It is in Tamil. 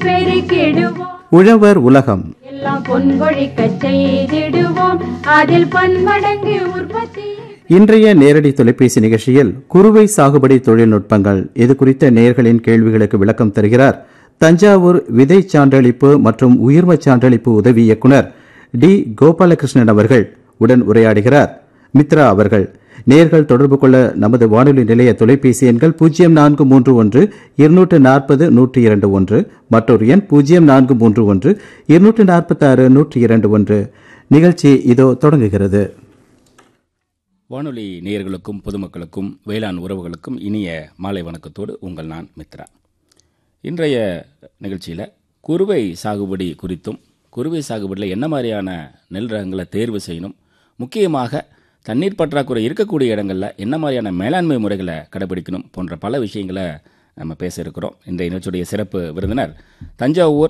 பெருக்கிடுவோம் உழவர் உலகம் எல்லாம் பொன்கொழிக்கச் செய்திடுவோம் அதில் பன்மடங்கு உற்பத்தி இன்றைய நேரடி தொலைபேசி நிகழ்ச்சியில் குறுவை சாகுபடி தொழில்நுட்பங்கள் இது குறித்த நேயர்களின் கேள்விகளுக்கு விளக்கம் தருகிறார் தஞ்சாவூர் விதை சான்றளிப்பு மற்றும் உயிர்மச் சான்றளிப்பு உதவி இயக்குனர் டி கோபாலகிருஷ்ணன் அவர்கள் உடன் உரையாடுகிறார் மித்ரா அவர்கள் நேர்கள் தொடர்பு கொள்ள நமது வானொலி நிலைய தொலைபேசி எண்கள் பூஜ்ஜியம் நான்கு மூன்று ஒன்று இருநூற்று நாற்பது நூற்றி இரண்டு ஒன்று மற்றொரு எண் பூஜ்ஜியம் நான்கு மூன்று ஒன்று இருநூற்று நாற்பத்தாறு நூற்றி இரண்டு ஒன்று நிகழ்ச்சி இதோ தொடங்குகிறது வானொலி நேயர்களுக்கும் பொதுமக்களுக்கும் வேளாண் உறவுகளுக்கும் இனிய மாலை வணக்கத்தோடு உங்கள் நான் மித்ரா இன்றைய நிகழ்ச்சியில் குறுவை சாகுபடி குறித்தும் குறுவை சாகுபடியில் என்ன மாதிரியான நெல் ரகங்களை தேர்வு செய்யணும் முக்கியமாக தண்ணீர் பற்றாக்குறை இருக்கக்கூடிய இடங்களில் என்ன மாதிரியான மேலாண்மை முறைகளை கடைபிடிக்கணும் போன்ற பல விஷயங்களை நம்ம பேச இருக்கிறோம் இன்றைய நிகழ்ச்சியுடைய சிறப்பு விருந்தினர் தஞ்சாவூர்